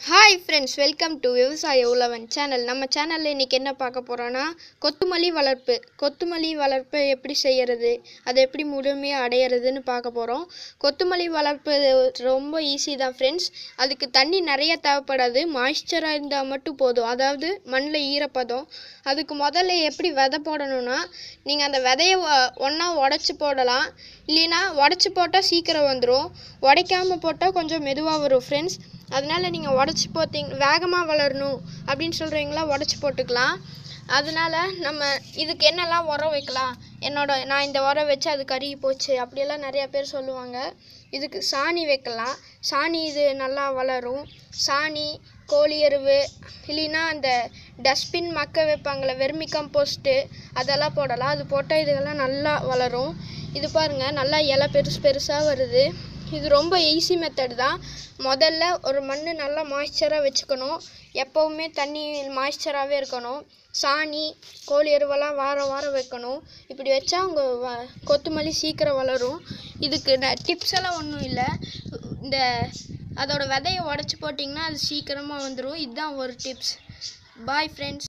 hi friends welcome to விவசாய உழவன் channel நம்ம சேனலில் இன்றைக்கி என்ன பார்க்க போகிறோன்னா கொத்துமல்லி வளர்ப்பு கொத்துமல்லி வளர்ப்பு எப்படி செய்கிறது அதை எப்படி முழுமையாக அடையிறதுன்னு பார்க்க போகிறோம் கொத்துமல்லி வளர்ப்பு ரொம்ப ஈஸி தான் ஃப்ரெண்ட்ஸ் அதுக்கு தண்ணி நிறைய தேவைப்படாது மாய்ஸ்சராக இருந்தால் மட்டும் போதும் அதாவது மண்ணில் ஈரப்பதம் அதுக்கு முதல்ல எப்படி விதை போடணும்னா நீங்கள் அந்த விதையை ஒன்றா உடச்சி போடலாம் இல்லைன்னா உடச்சி போட்டால் சீக்கிரம் வந்துடும் உடைக்காமல் போட்டால் கொஞ்சம் மெதுவாக வரும் ஃப்ரெண்ட்ஸ் அதனால நீங்கள் உடச்சி போத்தீங்க வேகமாக வளரணும் அப்படின்னு சொல்கிறீங்களா உடச்சி போட்டுக்கலாம் அதனால நம்ம இதுக்கு என்னெல்லாம் உரம் வைக்கலாம் என்னோட நான் இந்த உரம் வச்சு அது கருகி போச்சு அப்படியெல்லாம் நிறையா பேர் சொல்லுவாங்க இதுக்கு சாணி வைக்கலாம் சாணி இது நல்லா வளரும் சாணி கோழி எருவு இல்லைன்னா அந்த டஸ்ட்பின் மக்க வைப்பாங்களே வெர்மி கம்போஸ்ட்டு அதெல்லாம் போடலாம் அது போட்டால் இதுகெல்லாம் நல்லா வளரும் இது பாருங்கள் நல்லா இலை பெருசு பெருசாக வருது இது ரொம்ப ஈஸி மெத்தட் தான் முதல்ல ஒரு மண் நல்லா மாய்ஸ்சராக வச்சுக்கணும் எப்போவுமே தண்ணி மாய்ஸ்சராகவே இருக்கணும் சாணி கோழி எருவெல்லாம் வாரம் வாரம் வைக்கணும் இப்படி வச்சா உங்கள் வ கொத்துமல்லி சீக்கிரம் வளரும் இதுக்கு ந டிப்ஸ் எல்லாம் ஒன்றும் இல்லை இந்த அதோட விதையை உடச்சி போட்டிங்கன்னா அது சீக்கிரமாக வந்துடும் இதுதான் ஒரு டிப்ஸ் பாய் ஃப்ரெண்ட்ஸ்